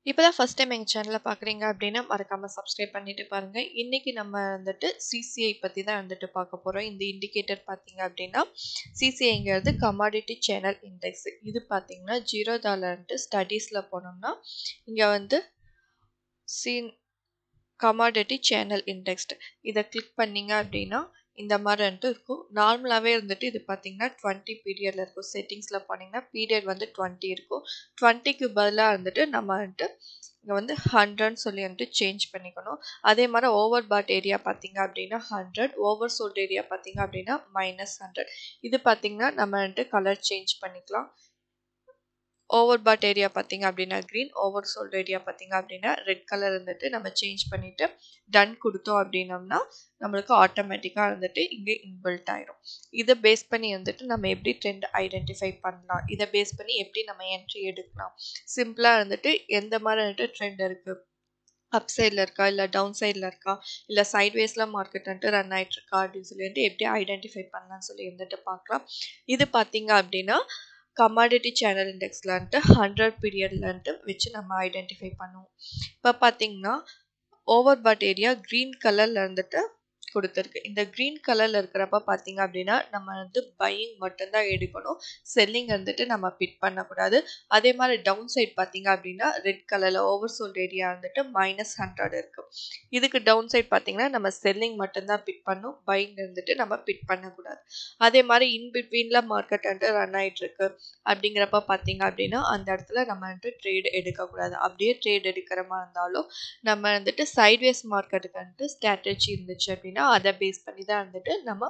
இப்போ தான் first time எங்கள் சேனலை பார்க்குறீங்க அப்படின்னா மறக்காமல் சப்ஸ்கிரைப் பண்ணிட்டு பாருங்கள் இன்றைக்கி நம்ம வந்துட்டு சிசிஐ பற்றி தான் வந்துட்டு பார்க்க போகிறோம் இந்த இண்டிகேட்டர் பார்த்தீங்க அப்படின்னா சிசிஐங்கிறது கமாடிட்டி சேனல் இண்டெக்ஸ் இது பார்த்தீங்கன்னா ஜீரோ டாலர்ன்ட்டு ஸ்டடீஸில் போனோம்னா இங்கே வந்து சீன் கமாடிட்டி சேனல் இண்டெக்ஸ்டு இதை கிளிக் பண்ணீங்க அப்படின்னா இந்த மாதிரி வந்துட்டு இருக்கும் நார்மலாகவே இருந்துட்டு இது பார்த்தீங்கன்னா டுவெண்ட்டி பீரியடில் இருக்கும் செட்டிங்ஸில் போனீங்கன்னா பீரியட் வந்து டுவெண்ட்டி இருக்கும் டுவெண்ட்டிக்கு பதிலாக வந்துட்டு நம்ம வந்துட்டு இங்கே வந்து ஹண்ட்ரட்னு சொல்லி வந்துட்டு சேஞ்ச் பண்ணிக்கணும் அதே மாதிரி ஓவர் பாட் ஏரியா பார்த்தீங்க அப்படின்னா ஹண்ட்ரட் ஓவர் சோல்ட் ஏரியா பார்த்தீங்க அப்படின்னா மைனஸ் ஹண்ட்ரட் இது பார்த்தீங்கன்னா நம்ம வந்துட்டு கலர் சேஞ்ச் பண்ணிக்கலாம் ஓவர் பாட் ஏரியா பார்த்தீங்க அப்படின்னா க்ரீன் ஓவர் சோல்ட் ஏரியா பார்த்தீங்க அப்படின்னா ரெட் கலர் இருந்துட்டு நம்ம சேஞ்ச் பண்ணிவிட்டு டன் கொடுத்தோம் அப்படின்னம்னா நம்மளுக்கு ஆட்டோமேட்டிக்காக வந்துட்டு இங்கே இன்பில்ட் ஆயிரும் இதை பேஸ் பண்ணி வந்துட்டு நம்ம எப்படி ட்ரெண்ட் ஐடென்டிஃபை பண்ணலாம் இதை பேஸ் பண்ணி எப்படி நம்ம என்ட்ரி எடுக்கலாம் சிம்பிளாக இருந்துட்டு எந்த மாதிரி வந்துட்டு ட்ரெண்ட் இருக்குது அப் சைடில் இருக்கா இல்லை டவுன் சைடில் இருக்கா இல்லை சைட்வேஸில் மார்க்கெட் வந்துட்டு ரன் ஆகிட்டு இருக்கா அப்படின்னு சொல்லிட்டு எப்படி ஐடென்டிஃபை பண்ணலாம்னு சொல்லி வந்துட்டு பார்க்கலாம் இது பார்த்தீங்க அப்படின்னா கமாடிட்டி சேனல் இண்டெக்ஸ்லன்ட்டு ஹண்ட்ரட் பீரியட்லன்ட்டு வச்சு நம்ம ஐடென்டிஃபை பண்ணுவோம் இப்போ பார்த்தீங்கன்னா ஓவர் பாட் ஏரியா க்ரீன் கலரில் இருந்துட்டு கொடுத்துருக்கு இந்த க்ரீன் கலரில் இருக்கிறப்ப பார்த்தீங்க அப்படின்னா நம்ம வந்து பையிங் மட்டும்தான் எடுக்கணும் செல்லிங் வந்துட்டு நம்ம பிட் பண்ணக்கூடாது அதே மாதிரி டவுன் சைட் பார்த்தீங்க அப்படின்னா ரெட் கலரில் ஓவர் சோல்ட் ஏரியா வந்துட்டு மைனஸ் ஹண்ட்ரட் இருக்குது இதுக்கு டவுன் சைட் பார்த்தீங்கன்னா நம்ம செல்லிங் மட்டும்தான் பிட் பண்ணும் பையிங் இருந்துட்டு நம்ம பிட் பண்ணக்கூடாது அதே மாதிரி இன் பிட்வீனில் மார்க்கெட் வந்துட்டு ரன் ஆகிட்டுருக்கு அப்படிங்கிறப்ப பார்த்தீங்க அப்படின்னா அந்த இடத்துல நம்ம வந்துட்டு ட்ரேட் எடுக்கக்கூடாது அப்படியே ட்ரேட் எடுக்கிற மாதிரி இருந்தாலும் நம்ம வந்துட்டு சைட்வேஸ் மார்க்கெட்டுக்கு வந்துட்டு ஸ்ட்ராட்டஜி இருந்துச்சு அப்படின்னா அதை பேஸ் பண்ணி தான் வந்துட்டு நம்ம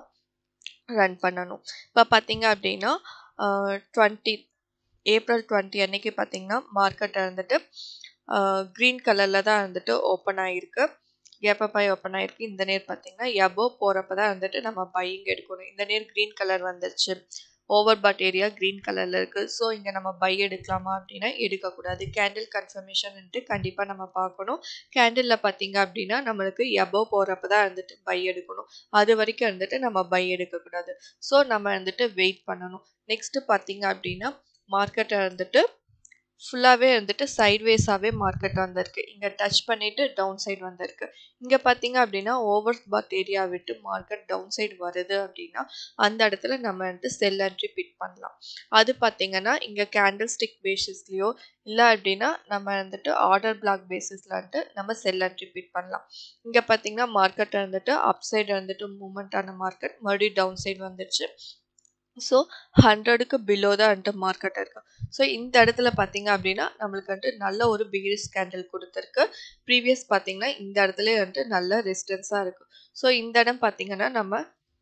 ரன் பண்ணணும் இப்போ பார்த்தீங்க அப்படின்னா டுவெண்ட்டி ஏப்ரல் டுவெண்ட்டி அன்னைக்கு பார்த்தீங்கன்னா மார்க்கெட் வந்துட்டு க்ரீன் கலரில் தான் வந்துட்டு ஓப்பன் ஆகிருக்கு எப்போ பை ஓப்பன் ஆகிருக்கு இந்த நேர் பார்த்தீங்கன்னா எபோ போகிறப்ப தான் வந்துட்டு நம்ம பையிங் எடுக்கணும் இந்த நேர் க்ரீன் கலர் வந்துருச்சு ஓவர் பாட் ஏரியா க்ரீன் கலரில் இருக்குது ஸோ இங்கே நம்ம பை எடுக்கலாமா அப்படின்னா எடுக்கக்கூடாது கேண்டில் கன்ஃபர்மேஷன்ட்டு கண்டிப்பாக நம்ம பார்க்கணும் கேண்டிலில் பார்த்தீங்க அப்படின்னா நம்மளுக்கு எபோவ் போகிறப்ப தான் வந்துட்டு பை எடுக்கணும் அது வரைக்கும் வந்துட்டு நம்ம பை எடுக்கக்கூடாது ஸோ நம்ம வந்துட்டு வெயிட் பண்ணணும் நெக்ஸ்ட்டு பார்த்தீங்க அப்படின்னா மார்க்கெட்டை வந்துட்டு ஃபுல்லாகவே வந்துட்டு சைட்வேஸாகவே மார்க்கெட் வந்திருக்கு இங்கே டச் பண்ணிவிட்டு டவுன் சைடு வந்திருக்கு இங்கே பார்த்தீங்க அப்படின்னா ஓவர் பாத் ஏரியா விட்டு மார்க்கெட் டவுன் சைடு வருது அப்படின்னா அந்த இடத்துல நம்ம வந்துட்டு செல் என்ட்ரி பிட் பண்ணலாம் அது பார்த்தீங்கன்னா இங்கே கேண்டில் ஸ்டிக் பேசிஸ்லேயோ இல்லை அப்படின்னா நம்ம வந்துட்டு ஆர்டர் பிளாக் பேசிஸில் வந்துட்டு நம்ம செல் என்ட்ரி பிட் பண்ணலாம் இங்கே பார்த்தீங்கன்னா மார்க்கெட் வந்துட்டு அப் சைடு வந்துட்டு மூமெண்ட் ஆன மார்க்கெட் மறுபடியும் டவுன் சைடு வந்துருச்சு ஸோ ஹண்ட்ரடுக்கு பிலோ தான் வந்துட்டு மார்க்கெட் இருக்கு ஸோ இந்த இடத்துல பார்த்தீங்க அப்படின்னா நம்மளுக்கு வந்துட்டு நல்ல ஒரு பிகிரிஸ் கேண்டில் கொடுத்துருக்கு ப்ரீவியஸ் பார்த்தீங்கன்னா இந்த இடத்துல வந்துட்டு நல்ல ரெசிஸ்டன்ஸாக இருக்குது ஸோ இந்த இடம் பார்த்தீங்கன்னா நம்ம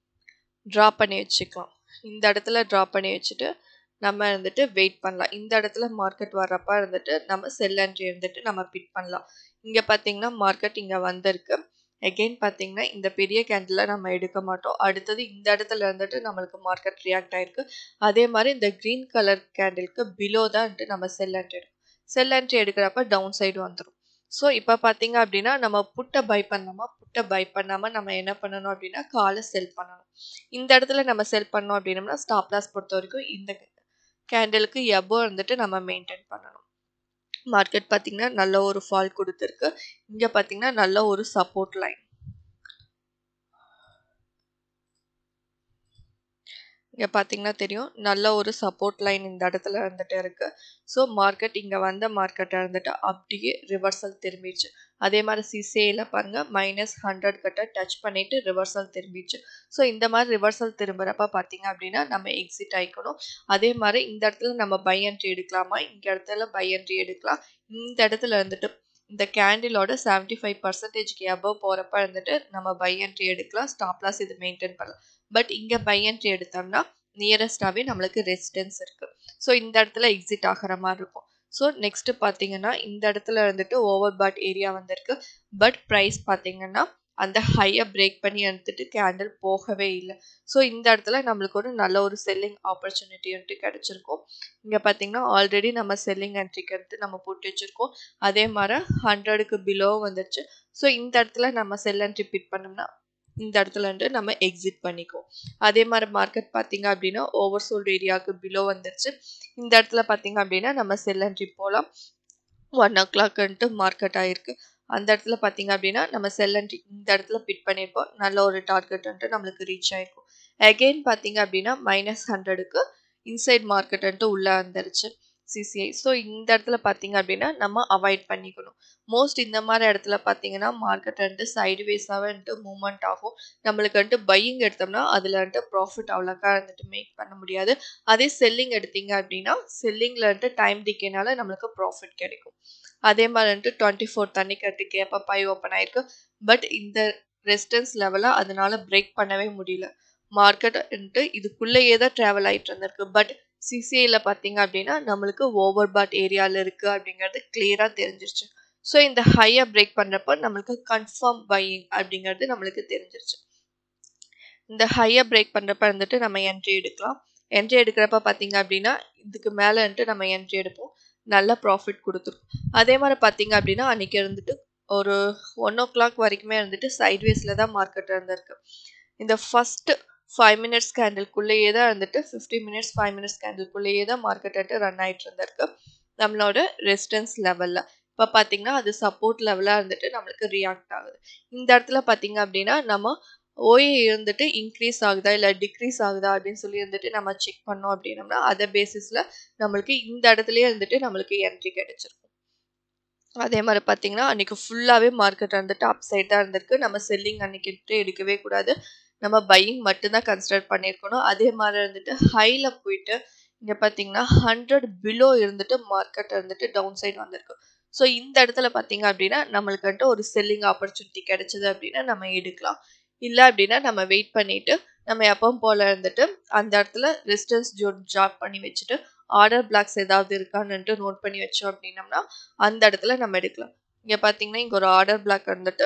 ட்ரா பண்ணி வச்சுக்கலாம் இந்த இடத்துல ட்ரா பண்ணி வச்சுட்டு நம்ம வந்துட்டு வெயிட் பண்ணலாம் இந்த இடத்துல மார்க்கெட் வர்றப்ப இருந்துட்டு நம்ம செல் என்ட்ரி இருந்துட்டு நம்ம பிட் பண்ணலாம் இங்கே பார்த்தீங்கன்னா மார்க்கெட் இங்கே வந்திருக்கு எகெயின் பார்த்தீங்கன்னா இந்த பெரிய கேண்டில் நம்ம எடுக்க மாட்டோம் அடுத்தது இந்த இடத்துல இருந்துட்டு நம்மளுக்கு மார்க்கெட் ரியாக்ட் ஆயிருக்கு அதே மாதிரி இந்த க்ரீன் கலர் கேண்டிலுக்கு பிலோ தான் வந்துட்டு நம்ம செல் என்ட்ரி எடுக்கும் செல் என்ட்ரி எடுக்கிறப்ப டவுன் சைடு வந்துடும் ஸோ இப்போ பார்த்தீங்க அப்படின்னா நம்ம புட்டை பை பண்ணாமல் புட்டை பை பண்ணாமல் நம்ம என்ன பண்ணணும் அப்படின்னா காலை செல் பண்ணணும் இந்த இடத்துல நம்ம செல் பண்ணோம் அப்படின்னம்னா ஸ்டாப் லாஸ் பொறுத்த வரைக்கும் இந்த கேண்டிலுக்கு எபோ வந்துட்டு நம்ம மெயின்டைன் பண்ணணும் மார்க்கெட் பார்த்தீங்கன்னா நல்ல ஒரு ஃபால் கொடுத்துருக்கு இங்கே பார்த்தீங்கன்னா நல்ல ஒரு சப்போர்ட் லைன் இங்கே பார்த்தீங்கன்னா தெரியும் நல்ல ஒரு சப்போர்ட் லைன் இந்த இடத்துல வந்துட்டு இருக்கு ஸோ மார்க்கெட் இங்கே வந்த மார்க்கெட்டை இருந்துட்டு அப்படியே ரிவர்சல் திரும்பிடுச்சு அதே மாதிரி சிசிஐயில் பாருங்கள் மைனஸ் ஹண்ட்ரட் கிட்ட டச் பண்ணிவிட்டு ரிவர்சல் திரும்பிடுச்சு ஸோ இந்த மாதிரி ரிவர்சல் திரும்புகிறப்ப பார்த்தீங்க அப்படின்னா நம்ம எக்ஸிட் ஆகிக்கணும் அதே மாதிரி இந்த இடத்துல நம்ம பை என்ட்ரி எடுக்கலாமா இந்த இடத்துல பை என்ட்ரி எடுக்கலாம் இந்த இடத்துல இருந்துட்டு இந்த கேண்டிலோட செவன்ட்டி ஃபைவ் பர்சன்டேஜ்க்கு அபவ் போகிறப்ப இருந்துட்டு நம்ம பை என்ட்ரி எடுக்கலாம் ஸ்டாப் லாஸ் இது மெயின்டைன் பண்ணலாம் பட் இங்கே பை என்ட்ரி எடுத்தோம்னா நியரஸ்டாகவே நம்மளுக்கு ரெசிடென்ஸ் இருக்குது ஸோ இந்த இடத்துல எக்ஸிட் ஆகிற மாதிரி இருக்கும் ஸோ நெக்ஸ்ட்டு பார்த்தீங்கன்னா இந்த இடத்துல இருந்துட்டு ஓவர் பாட் ஏரியா வந்திருக்கு பட் ப்ரைஸ் பார்த்தீங்கன்னா அந்த ஹையை பிரேக் பண்ணி எடுத்துட்டு கேண்டில் போகவே இல்லை ஸோ இந்த இடத்துல நம்மளுக்கு ஒரு நல்ல ஒரு செல்லிங் ஆப்பர்ச்சுனிட்டி வந்துட்டு கிடச்சிருக்கும் இங்கே பார்த்தீங்கன்னா ஆல்ரெடி நம்ம செல்லிங் என்ட்ரிக்கு எடுத்து நம்ம போட்டு வச்சுருக்கோம் அதே மாதிரி ஹண்ட்ரடுக்கு பிலோ வந்துருச்சு ஸோ இந்த இடத்துல நம்ம செல் என்ட்ரி பிட் பண்ணோம்னா இந்த இடத்துல இருந்து நம்ம எக்ஸிட் பண்ணிக்குவோம் அதே மாதிரி மார்க்கெட் பார்த்தீங்க அப்படின்னா ஓவர் சோல்டு ஏரியாவுக்கு பிலோ வந்துருச்சு இந்த இடத்துல பார்த்தீங்க அப்படின்னா நம்ம செல் என்ட்ரி போகலாம் ஒன் ஓ கிளாக்ன்ட்டு மார்க்கெட் ஆயிருக்கு அந்த இடத்துல பார்த்தீங்க அப்படின்னா நம்ம செல்லன்ட் இந்த இடத்துல பிட் பண்ணியிருப்போம் நல்ல ஒரு டார்கெட்ன்ட்டு நம்மளுக்கு ரீச் ஆயிருக்கும் அகெயின் பார்த்தீங்க அப்படின்னா மைனஸ் ஹண்ட்ரடுக்கு இன்சைட் மார்க்கெட்ன்ட்டு உள்ளே வந்துருச்சு சிசிஐ ஸோ இந்த இடத்துல பார்த்தீங்க அப்படின்னா நம்ம அவாய்ட் பண்ணிக்கணும் மோஸ்ட் இந்த மாதிரி இடத்துல பார்த்தீங்கன்னா மார்க்கெட் வந்துட்டு சைடுவேஸாகவே வந்துட்டு மூவ்மெண்ட் ஆகும் நம்மளுக்கு வந்துட்டு பையிங் எடுத்தோம்னா அதில் வந்துட்டு ப்ராஃபிட் அவ்வளோக்கா வந்துட்டு மேக் பண்ண முடியாது அதே செல்லிங் எடுத்தீங்க அப்படின்னா செல்லிங்கில் வந்துட்டு டைம் டிக்கேனால நம்மளுக்கு ப்ராஃபிட் கிடைக்கும் அதே மாதிரி வந்துட்டு டுவெண்ட்டி ஃபோர் தண்ணி கட்டு கேப்ப பை ஓப்பன் ஆயிருக்கு பட் இந்த ரெசிஸ்டன்ஸ் லெவலை அதனால பிரேக் பண்ணவே முடியல மார்க்கெட் வந்துட்டு இதுக்குள்ளேயே தான் ட்ராவல் ஆகிட்டு இருந்திருக்கு பட் சிசிஐல பார்த்தீங்க அப்படின்னா நம்மளுக்கு ஓவர் பாட் ஏரியாவில் இருக்குது அப்படிங்கிறது கிளியராக தெரிஞ்சிருச்சு ஸோ இந்த ஹையை பிரேக் பண்ணுறப்ப நம்மளுக்கு கன்ஃபார்ம் பையிங் அப்படிங்கிறது நம்மளுக்கு தெரிஞ்சிருச்சு இந்த ஹையை பிரேக் பண்ணுறப்ப வந்துட்டு நம்ம என்ட்ரி எடுக்கலாம் என்ட்ரி எடுக்கிறப்ப பார்த்தீங்க அப்படின்னா இதுக்கு மேலே வந்துட்டு நம்ம என்ட்ரி எடுப்போம் நல்ல ப்ராஃபிட் கொடுத்துருக்கும் அதே மாதிரி பார்த்தீங்க அப்படின்னா அன்றைக்கி இருந்துட்டு ஒரு ஒன் ஓ கிளாக் வரைக்குமே இருந்துட்டு சைட்வேஸில் தான் மார்க்கெட் இருந்திருக்கு இந்த ஃபஸ்ட்டு ஃபைவ் மினிட்ஸ் கேண்டில்குள்ளேயே தான் இருந்துட்டு ஃபிஃப்டி மினிட்ஸ் ஃபைவ் மினிட்ஸ் கேண்டில்குள்ளேயே தான் மார்க்கெட் வந்துட்டு ரன் ஆகிட்டு இருந்திருக்கு நம்மளோட ரெசிஸ்டன்ஸ் லெவலில் இப்போ பார்த்தீங்கன்னா அது சப்போர்ட் லெவலாக இருந்துட்டு நம்மளுக்கு ரியாக்ட் ஆகுது இந்த இடத்துல பார்த்தீங்க அப்படின்னா நம்ம ஓஏ இருந்துட்டு இன்க்ரீஸ் ஆகுதா இல்லை டிக்ரீஸ் ஆகுதா அப்படின்னு சொல்லி இருந்துட்டு நம்ம செக் பண்ணோம் அப்படின்னம்னா அதை பேசிஸில் நம்மளுக்கு இந்த இடத்துலயே இருந்துட்டு நம்மளுக்கு என்ட்ரி கிடைச்சிருக்கும் அதே மாதிரி பார்த்தீங்கன்னா அன்றைக்கி ஃபுல்லாகவே மார்க்கெட் வந்துட்டு அப் சைட் தான் இருந்திருக்கு நம்ம செல்லிங் அன்றைக்கி எடுக்கவே கூடாது நம்ம பையிங் மட்டும்தான் கன்சிடர் பண்ணியிருக்கணும் அதே மாதிரி இருந்துட்டு ஹையில் போயிட்டு இங்கே பார்த்தீங்கன்னா ஹண்ட்ரட் பிலோ இருந்துட்டு மார்க்கெட் இருந்துட்டு டவுன் சைடு வந்திருக்கு ஸோ இந்த இடத்துல பார்த்தீங்க அப்படின்னா நம்மளுக்கு வந்துட்டு ஒரு செல்லிங் ஆப்பர்ச்சுனிட்டி கிடைச்சது அப்படின்னா நம்ம எடுக்கலாம் இல்லை அப்படின்னா நம்ம வெயிட் பண்ணிட்டு நம்ம எப்பவும் போல இருந்துட்டு அந்த இடத்துல ரெசிஸ்டன்ஸ் ஜோன் ஜாப் பண்ணி வச்சுட்டு ஆர்டர் பிளாக்ஸ் ஏதாவது இருக்கான்னுட்டு நோட் பண்ணி வச்சோம் அப்படின்னம்னா அந்த இடத்துல நம்ம எடுக்கலாம் இங்கே பார்த்தீங்கன்னா இங்கே ஒரு ஆர்டர் பிளாக் இருந்துட்டு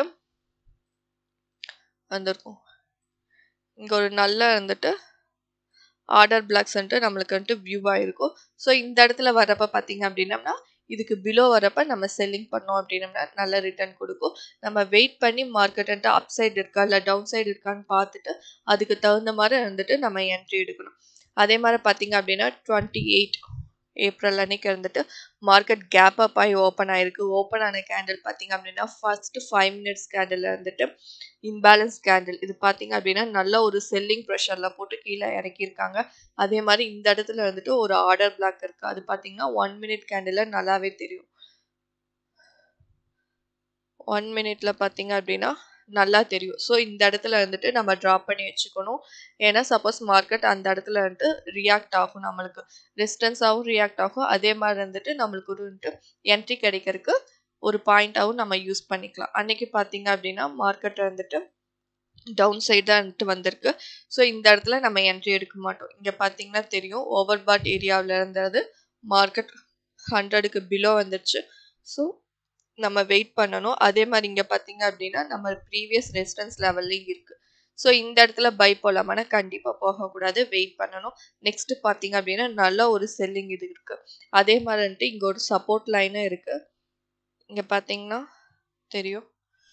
வந்திருக்கும் இங்கே ஒரு நல்ல வந்துட்டு ஆர்டர் பிளாக்ஸ் வந்துட்டு நம்மளுக்கு வந்துட்டு வியூ ஆகிருக்கும் ஸோ இந்த இடத்துல வரப்ப பார்த்தீங்க அப்படின்னம்னா இதுக்கு பிலோ வரப்ப நம்ம செல்லிங் பண்ணோம் அப்படின்னம்னா நல்ல ரிட்டர்ன் கொடுக்கும் நம்ம வெயிட் பண்ணி மார்க்கெட் வந்துட்டு அப் சைடு இருக்கா இல்லை டவுன் சைடு இருக்கான்னு பார்த்துட்டு அதுக்கு தகுந்த மாதிரி வந்துட்டு நம்ம என்ட்ரி எடுக்கணும் அதே மாதிரி பார்த்தீங்க அப்படின்னா டுவெண்ட்டி எயிட் ஏப்ரல் அன்னைக்கு இருந்துட்டு மார்க்கெட் கேப் அப் ஆகி ஓப்பன் ஆயிருக்கு ஓப்பன் ஆன கேண்டில் பார்த்தீங்க அப்படின்னா ஃபர்ஸ்ட் ஃபைவ் மினிட்ஸ் கேண்டில் இருந்துட்டு இன்பேலன்ஸ் கேண்டில் இது பார்த்தீங்க அப்படின்னா நல்ல ஒரு செல்லிங் ப்ரெஷரில் போட்டு கீழே இறக்கியிருக்காங்க அதே மாதிரி இந்த இடத்துல வந்துட்டு ஒரு ஆர்டர் பிளாக் இருக்குது அது பார்த்தீங்கன்னா ஒன் மினிட் கேண்டில் நல்லாவே தெரியும் ஒன் மினிட்ல பார்த்தீங்க அப்படின்னா நல்லா தெரியும் ஸோ இந்த இடத்துல வந்துட்டு நம்ம ட்ராப் பண்ணி வச்சுக்கணும் ஏன்னா சப்போஸ் மார்க்கெட் அந்த இடத்துல வந்துட்டு ரியாக்ட் ஆகும் நம்மளுக்கு ரெசிஸ்டன்ஸாகவும் ரியாக்ட் ஆகும் அதே மாதிரி வந்துட்டு நம்மளுக்கு ஒரு வந்துட்டு என்ட்ரி கிடைக்கிறதுக்கு ஒரு பாயிண்ட்டாகவும் நம்ம யூஸ் பண்ணிக்கலாம் அன்னைக்கு பார்த்தீங்க அப்படின்னா மார்க்கெட் வந்துட்டு டவுன் சைடு தான் வந்துட்டு வந்திருக்கு ஸோ இந்த இடத்துல நம்ம என்ட்ரி எடுக்க மாட்டோம் இங்கே பார்த்தீங்கன்னா தெரியும் ஓவர் பாட் ஏரியாவில் இருந்தது மார்க்கெட் ஹண்ட்ரடுக்கு பிலோ வந்துருச்சு ஸோ நம்ம வெயிட் பண்ணணும் அதே மாதிரி இங்கே பார்த்தீங்க அப்படின்னா நம்ம ப்ரீவியஸ் ரெசிஸ்டன்ஸ் லெவல்லையும் இருக்குது ஸோ இந்த இடத்துல பை போகலாமானா கண்டிப்பாக போகக்கூடாது வெயிட் பண்ணணும் நெக்ஸ்ட் பார்த்தீங்க அப்படின்னா நல்ல ஒரு செல்லிங் இது இருக்குது அதே மாதிரி வந்துட்டு இங்கே ஒரு சப்போர்ட் லைனும் இருக்குது இங்கே பார்த்தீங்கன்னா தெரியும்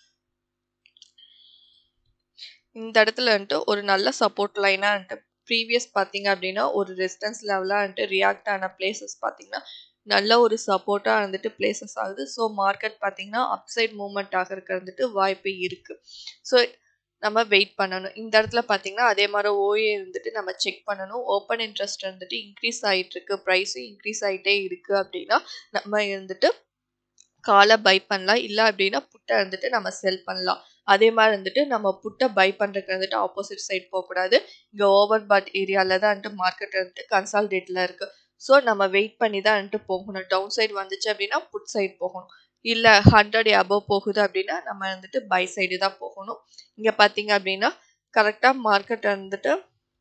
இந்த இடத்துல வந்துட்டு ஒரு நல்ல சப்போர்ட் லைனாக வந்துட்டு ப்ரீவியஸ் பார்த்தீங்க அப்படின்னா ஒரு ரெசிஸ்டன்ஸ் லெவலாக வந்துட்டு ரியாக்ட் ஆன பிளேசஸ் பார்த்தீங்கன்னா நல்ல ஒரு சப்போர்ட்டாக இருந்துட்டு பிளேசஸ் ஆகுது ஸோ மார்க்கெட் பார்த்தீங்கன்னா அப்சைட் மூவ்மெண்ட் ஆகிறதுக்கு வந்துட்டு வாய்ப்பு இருக்குது ஸோ நம்ம வெயிட் பண்ணணும் இந்த இடத்துல பார்த்தீங்கன்னா அதே மாதிரி ஓஏ இருந்துட்டு நம்ம செக் பண்ணணும் ஓப்பன் இன்ட்ரெஸ்ட் இருந்துட்டு இன்க்ரீஸ் ஆகிட்டு இருக்கு ப்ரைஸும் இன்க்ரீஸ் ஆகிட்டே இருக்குது அப்படின்னா நம்ம இருந்துட்டு காலை பை பண்ணலாம் இல்லை அப்படின்னா புட்டை இருந்துட்டு நம்ம செல் பண்ணலாம் அதே மாதிரி வந்துட்டு நம்ம புட்டை பை பண்ணுறதுக்கு வந்துட்டு ஆப்போசிட் சைட் போகக்கூடாது இங்கே ஓவர் பாட் ஏரியாவில் தான் வந்துட்டு மார்க்கெட் வந்துட்டு கன்சால்டேட்டில் இருக்குது ஸோ நம்ம வெயிட் பண்ணி தான் வந்துட்டு போகணும் டவுன் சைடு வந்துச்சு அப்படின்னா புட் சைடு போகணும் இல்லை ஹண்ட்ரட் அபவ் போகுது அப்படின்னா நம்ம வந்துட்டு பை சைடு தான் போகணும் இங்கே பார்த்தீங்க அப்படின்னா கரெக்டாக மார்க்கெட் வந்துட்டு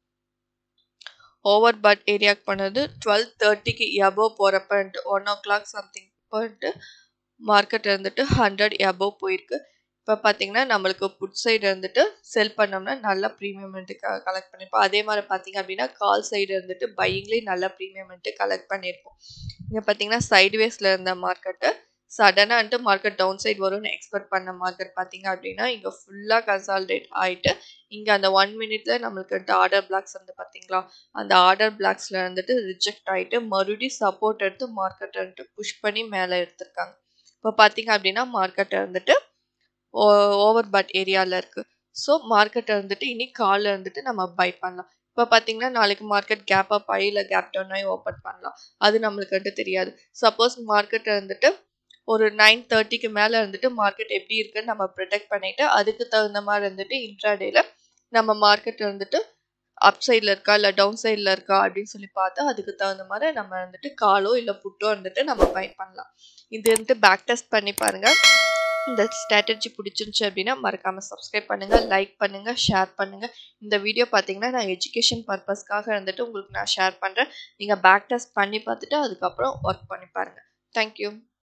ஓவர் பாட் ஏரியாக்கு பண்ணது டுவெல் தேர்ட்டிக்கு அபவ் போகிறப்பன்ட்டு ஒன் ஓ கிளாக் சம்திங் போயிட்டு மார்க்கெட் இருந்துட்டு ஹண்ட்ரட் அபவ் போயிருக்கு இப்போ பார்த்தீங்கன்னா நம்மளுக்கு புட் சைடு இருந்துட்டு செல் பண்ணோம்னா நல்ல ப்ரீமியம் கலெக்ட் பண்ணியிருப்போம் அதே மாதிரி பார்த்தீங்க அப்படின்னா கால் சைடு இருந்துட்டு பையிங்லேயும் நல்ல ப்ரீமியம் கலெக்ட் பண்ணியிருப்போம் இங்கே பார்த்தீங்கன்னா சைட்வேஸில் இருந்த மார்க்கெட்டு சடனாக வந்துட்டு மார்க்கெட் டவுன் சைடு வரும்னு எக்ஸ்பெக்ட் பண்ண மார்க்கெட் பார்த்தீங்க அப்படின்னா இங்கே ஃபுல்லாக கன்சால்டேட் ஆகிட்டு இங்கே அந்த ஒன் மினிட்ல நம்மளுக்கு வந்துட்டு ஆர்டர் பிளாக்ஸ் வந்து பார்த்தீங்களா அந்த ஆர்டர் பிளாக்ஸில் வந்துட்டு ரிஜெக்ட் ஆகிட்டு மறுபடியும் சப்போர்ட் எடுத்து மார்க்கெட் வந்துட்டு புஷ் பண்ணி மேலே எடுத்திருக்காங்க இப்போ பார்த்தீங்க அப்படின்னா மார்க்கெட் இருந்துட்டு ஓவர் பட் ஏரியாவில் இருக்குது ஸோ மார்க்கெட் இருந்துட்டு இனி காலில் இருந்துட்டு நம்ம பை பண்ணலாம் இப்போ பார்த்தீங்கன்னா நாளைக்கு மார்க்கெட் கேப் அப் ஆகி இல்லை கேப் டவுன் ஆகி ஓப்பன் பண்ணலாம் அது நம்மளுக்கு வந்துட்டு தெரியாது சப்போஸ் மார்க்கெட் இருந்துட்டு ஒரு நைன் தேர்ட்டிக்கு மேலே இருந்துட்டு மார்க்கெட் எப்படி இருக்குன்னு நம்ம ப்ரிடெக்ட் பண்ணிவிட்டு அதுக்கு தகுந்த மாதிரி இருந்துட்டு இன்ட்ராடேல நம்ம மார்க்கெட் இருந்துட்டு அப் சைடில் இருக்கா இல்லை டவுன் சைடில் இருக்கா அப்படின்னு சொல்லி பார்த்து அதுக்கு தகுந்த மாதிரி நம்ம வந்துட்டு காலோ இல்லை புட்டோ இருந்துட்டு நம்ம பை பண்ணலாம் இது வந்துட்டு பேக் டெஸ்ட் பண்ணி பாருங்கள் இந்த ஸ்ட்ராட்டஜி பிடிச்சிருந்துச்சு அப்படின்னா மறக்காமல் சப்ஸ்கிரைப் பண்ணுங்கள் லைக் பண்ணுங்கள் ஷேர் பண்ணுங்கள் இந்த வீடியோ பார்த்தீங்கன்னா நான் எஜுகேஷன் பர்பஸ்க்காக இருந்துட்டு உங்களுக்கு நான் ஷேர் பண்ணுறேன் நீங்கள் பேக் டெஸ்ட் பண்ணி பார்த்துட்டு அதுக்கப்புறம் ஒர்க் பண்ணி பாருங்கள் தேங்க்யூ